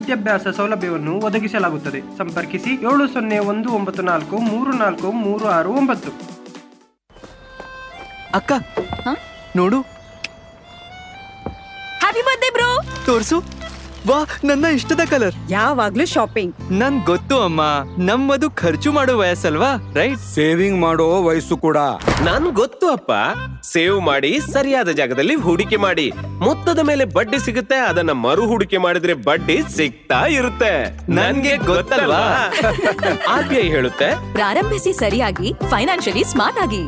ವಿದ್ಯಾಭ್ಯಾಸ ಸೌಲಭ್ಯವನ್ನು ಒದಗಿಸಲಾಗುತ್ತದೆ ಸಂಪರ್ಕಿಸಿ ಏಳು ಸೊನ್ನೆ ಒಂದು ಒಂಬತ್ತು ನಾಲ್ಕು ಮೂರು ನಾಲ್ಕು ಮೂರು ಆರು ಒಂಬತ್ತು ಅಕ್ಕ ನೋಡು ಹ್ಯಾಪಿ ಬರ್ತ್ಡೇ ಬ್ರೋ ತೋರ್ಸು ವಾ ನನ್ನ ಇಷ್ಟದ ಕಲರ್ ಯಾವಾಗ್ಲೂ ಶಾಪಿಂಗ್ ನನ್ ಗೊತ್ತು ಅಮ್ಮ ನಮ್ಮದು ಖರ್ಚು ಮಾಡೋ ವಯಸ್ಸಲ್ವಾ ರೈಟ್ ಸೇವಿಂಗ್ ಮಾಡೋ ವಯಸ್ಸು ಕೂಡ ನನ್ ಗೊತ್ತು ಅಪ್ಪ ಸೇವ್ ಮಾಡಿ ಸರಿಯಾದ ಜಾಗದಲ್ಲಿ ಹೂಡಿಕೆ ಮಾಡಿ ಮೊತ್ತದ ಮೇಲೆ ಬಡ್ಡಿ ಸಿಗುತ್ತೆ ಅದನ್ನ ಮರು ಹೂಡಿಕೆ ಮಾಡಿದ್ರೆ ಬಡ್ಡಿ ಸಿಗ್ತಾ ಇರುತ್ತೆ ನನ್ಗೆ ಗೊತ್ತಲ್ವಾ ಆರ್ ಬಿ ಐ ಹೇಳುತ್ತೆ ಪ್ರಾರಂಭಿಸಿ ಸರಿಯಾಗಿ ಫೈನಾನ್ಷಿಯಲಿ ಸ್ಮಾರ್ಟ್ ಆಗಿ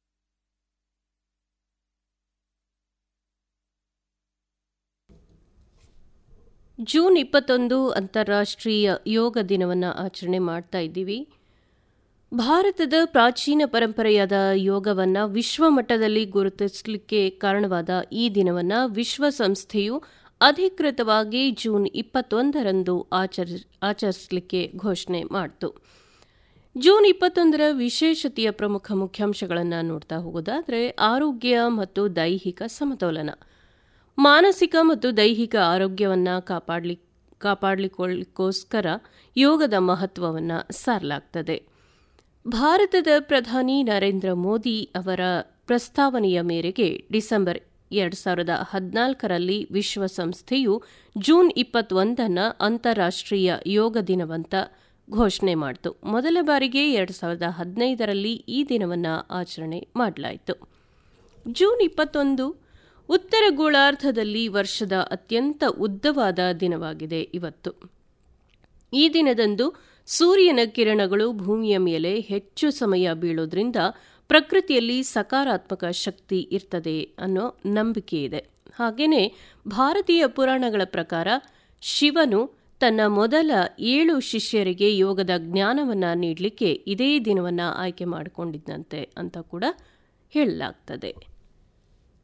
ಜೂನ್ ಇಪ್ಪತ್ತೊಂದು ಅಂತಾರಾಷ್ಟ್ರೀಯ ಯೋಗ ದಿನವನ್ನು ಆಚರಣೆ ಮಾಡ್ತಾ ಇದ್ದೀವಿ ಭಾರತದ ಪ್ರಾಚೀನ ಪರಂಪರೆಯಾದ ಯೋಗವನ್ನು ವಿಶ್ವಮಟ್ಟದಲ್ಲಿ ಗುರುತಿಸಲಿಕ್ಕೆ ಕಾರಣವಾದ ಈ ದಿನವನ್ನು ವಿಶ್ವಸಂಸ್ಥೆಯು ಅಧಿಕೃತವಾಗಿ ಜೂನ್ ಇಪ್ಪತ್ತೊಂದರಂದು ಆಚರಿ ಆಚರಿಸಲಿಕ್ಕೆ ಘೋಷಣೆ ಮಾಡಿತು ಜೂನ್ ಇಪ್ಪತ್ತೊಂದರ ವಿಶೇಷತೆಯ ಪ್ರಮುಖ ಮುಖ್ಯಾಂಶಗಳನ್ನು ನೋಡ್ತಾ ಹೋಗೋದಾದರೆ ಆರೋಗ್ಯ ಮತ್ತು ದೈಹಿಕ ಸಮತೋಲನ ಮಾನಸಿಕ ಮತ್ತು ದೈಹಿಕ ಆರೋಗ್ಯವನ್ನು ಕಾಪಾಡಲಿ ಕಾಪಾಡಲಿಕ್ಕೋಸ್ಕರ ಯೋಗದ ಮಹತ್ವವನ್ನು ಸಾರಲಾಗ್ತದೆ ಭಾರತದ ಪ್ರಧಾನಿ ನರೇಂದ್ರ ಮೋದಿ ಅವರ ಪ್ರಸ್ತಾವನೆಯ ಮೇರೆಗೆ ಡಿಸೆಂಬರ್ ಎರಡು ಸಾವಿರದ ಹದಿನಾಲ್ಕರಲ್ಲಿ ವಿಶ್ವಸಂಸ್ಥೆಯು ಜೂನ್ ಇಪ್ಪತ್ತೊಂದನ್ನು ಅಂತಾರಾಷ್ಟ್ರೀಯ ಯೋಗ ದಿನವಂತ ಘೋಷಣೆ ಮಾಡಿತು ಮೊದಲ ಬಾರಿಗೆ ಎರಡು ಸಾವಿರದ ಹದಿನೈದರಲ್ಲಿ ಈ ದಿನವನ್ನು ಆಚರಣೆ ಮಾಡಲಾಯಿತು ಜೂನ್ ಇಪ್ಪತ್ತೊಂದು ಉತ್ತರ ಗೋಳಾರ್ಧದಲ್ಲಿ ವರ್ಷದ ಅತ್ಯಂತ ಉದ್ದವಾದ ದಿನವಾಗಿದೆ ಇವತ್ತು ಈ ದಿನದಂದು ಸೂರ್ಯನ ಕಿರಣಗಳು ಭೂಮಿಯ ಮೇಲೆ ಹೆಚ್ಚು ಸಮಯ ಬೀಳೋದ್ರಿಂದ ಪ್ರಕೃತಿಯಲ್ಲಿ ಸಕಾರಾತ್ಮಕ ಶಕ್ತಿ ಇರ್ತದೆ ಅನ್ನೋ ನಂಬಿಕೆ ಇದೆ ಹಾಗೆಯೇ ಭಾರತೀಯ ಪುರಾಣಗಳ ಪ್ರಕಾರ ಶಿವನು ತನ್ನ ಮೊದಲ ಏಳು ಶಿಷ್ಯರಿಗೆ ಯೋಗದ ಜ್ಞಾನವನ್ನು ನೀಡಲಿಕ್ಕೆ ಇದೇ ದಿನವನ್ನು ಆಯ್ಕೆ ಮಾಡಿಕೊಂಡಿದ್ದಂತೆ ಅಂತ ಕೂಡ ಹೇಳಲಾಗ್ತದೆ